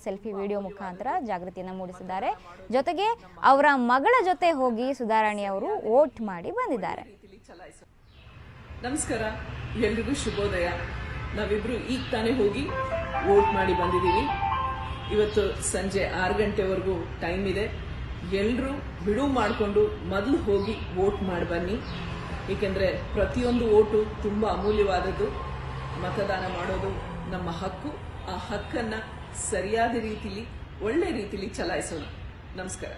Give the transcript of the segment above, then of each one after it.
selfie video ಮುಖಾಂತರ ಜಾಗೃತಿಯನ್ನು ಮೂಡಿಸಿದ್ದಾರೆ ಜೊತೆಗೆ ಅವರ ಮಗಳ ಜೊತೆ ಹೋಗಿ ಸುಧಾರಾಣಿ ಅವರು ವೋಟ್ ಮಾಡಿ ಬಂದಿದ್ದಾರೆ ನಮಸ್ಕಾರ ಎಲ್ರಿಗೂ ಶುಭೋದಯ ನಾವಿಬ್ರು ಈಗ ತಾನೇ ಹೋಗಿ ವೋಟ್ ಮಾಡಿ ಬಂದಿದ್ದೀವಿ ಇವತ್ತು ಸಂಜೆ ಆರು ಗಂಟೆವರೆಗೂ ಟೈಮ್ ಇದೆ ಎಲ್ಲರೂ ಬಿಡುವು ಮಾಡಿಕೊಂಡು ಮೊದಲು ಹೋಗಿ ವೋಟ್ ಮಾಡಿ ಬನ್ನಿ ಏಕೆಂದರೆ ಪ್ರತಿಯೊಂದು ವೋಟು ತುಂಬ ಅಮೂಲ್ಯವಾದದ್ದು ಮತದಾನ ಮಾಡೋದು ನಮ್ಮ ಹಕ್ಕು ಆ ಹಕ್ಕನ್ನ ಸರಿಯಾದ ರೀತಿಲಿ ಒಳ್ಳೆ ರೀತಿಲಿ ಚಲಾಯಿಸೋಣ ನಮಸ್ಕಾರ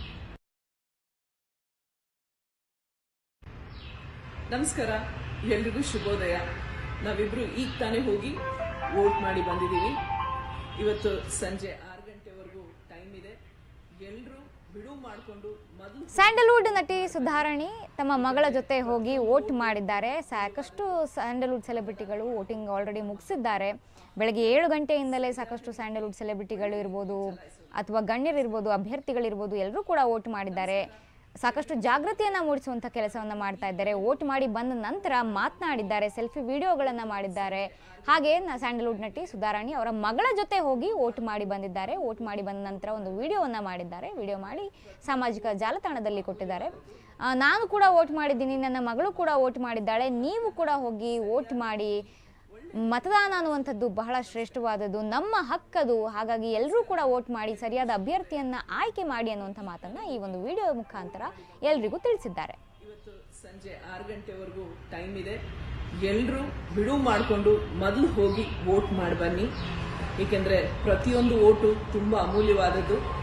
ನಮಸ್ಕಾರ ಎಲ್ರಿಗೂ ಶುಭೋದಯ ನಾವಿಬ್ರು ಈಗ ತಾನೇ ಹೋಗಿ ವೋಟ್ ಮಾಡಿ ಬಂದಿದ್ದೀವಿ ಇವತ್ತು ಸಂಜೆ ಆರು ಗಂಟೆವರೆಗೂ ಟೈಮ್ ಇದೆ ಎಲ್ಲರೂ ಬಿಡುವು ಮಾಡಿಕೊಂಡು ಮೊದಲು ಸ್ಯಾಂಡಲ್ವುಡ್ ನಟಿ ಸುಧಾರಾಣಿ ತಮ್ಮ ಮಗಳ ಜೊತೆ ಹೋಗಿ ವೋಟ್ ಮಾಡಿದ್ದಾರೆ ಸಾಕಷ್ಟು ಸ್ಯಾಂಡಲ್ವುಡ್ ಸೆಲೆಬ್ರಿಟಿಗಳು ವೋಟಿಂಗ್ ಆಲ್ರೆಡಿ ಮುಗಿಸಿದ್ದಾರೆ ಬೆಳಗ್ಗೆ ಏಳು ಗಂಟೆಯಿಂದಲೇ ಸಾಕಷ್ಟು ಸ್ಯಾಂಡಲ್ವುಡ್ ಸೆಲೆಬ್ರಿಟಿಗಳು ಇರ್ಬೋದು ಅಥವಾ ಗಣ್ಯರಿರ್ಬೋದು ಅಭ್ಯರ್ಥಿಗಳಿರ್ಬೋದು ಎಲ್ಲರೂ ಕೂಡ ವೋಟ್ ಮಾಡಿದ್ದಾರೆ ಸಾಕಷ್ಟು ಜಾಗೃತಿಯನ್ನ ಮೂಡಿಸುವಂಥ ಕೆಲಸವನ್ನ ಮಾಡ್ತಾ ಇದ್ದಾರೆ ವೋಟ್ ಮಾಡಿ ಬಂದ ನಂತರ ಮಾತನಾಡಿದ್ದಾರೆ ಸೆಲ್ಫಿ ವಿಡಿಯೋಗಳನ್ನ ಮಾಡಿದ್ದಾರೆ ಹಾಗೆ ನ- ಸ್ಯಾಂಡಲ್ವುಡ್ ನಟಿ ಸುಧಾರಾಣಿ ಅವರ ಮಗಳ ಜೊತೆ ಹೋಗಿ ವೋಟ್ ಮಾಡಿ ಬಂದಿದ್ದಾರೆ ವೋಟ್ ಮಾಡಿ ಬಂದ ನಂತರ ಒಂದು ವಿಡಿಯೋವನ್ನ ಮಾಡಿದ್ದಾರೆ ವಿಡಿಯೋ ಮಾಡಿ ಸಾಮಾಜಿಕ ಜಾಲತಾಣದಲ್ಲಿ ಕೊಟ್ಟಿದ್ದಾರೆ ಆ, ನಾನು ಕೂಡ ವೋಟ್ ಮಾಡಿದ್ದೀನಿ ನನ್ನ ಮಗಳು ಕೂಡ ವೋಟ್ ಮಾಡಿದ್ದಾಳೆ ನೀವು ಕೂಡ ಹೋಗಿ ವೋಟ್ ಮಾಡಿ ಮತದಾನ ಅನ್ನುವಂಥದ್ದು ಬಹಳ ಶ್ರೇಷ್ಠವಾದದ್ದು ನಮ್ಮ ಹಕ್ಕದು ಹಾಗಾಗಿ ಎಲ್ಲರೂ ಕೂಡ ವೋಟ್ ಮಾಡಿ ಸರಿಯಾದ ಅಭ್ಯರ್ಥಿಯನ್ನ ಆಯ್ಕೆ ಮಾಡಿ ಅನ್ನುವಂಥ ಮಾತನ್ನ ಈ ಒಂದು ವಿಡಿಯೋ ಮುಖಾಂತರ ಎಲ್ರಿಗೂ ತಿಳಿಸಿದ್ದಾರೆ ಇವತ್ತು ಸಂಜೆ ಆರು ಗಂಟೆವರೆಗೂ ಟೈಮ್ ಇದೆ ಎಲ್ಲರೂ ಬಿಡುವು ಮಾಡಿಕೊಂಡು ಮೊದಲು ಹೋಗಿ ವೋಟ್ ಮಾಡಿ ಬನ್ನಿ ಏಕೆಂದರೆ ಪ್ರತಿಯೊಂದು ವೋಟು ತುಂಬ ಅಮೂಲ್ಯವಾದದ್ದು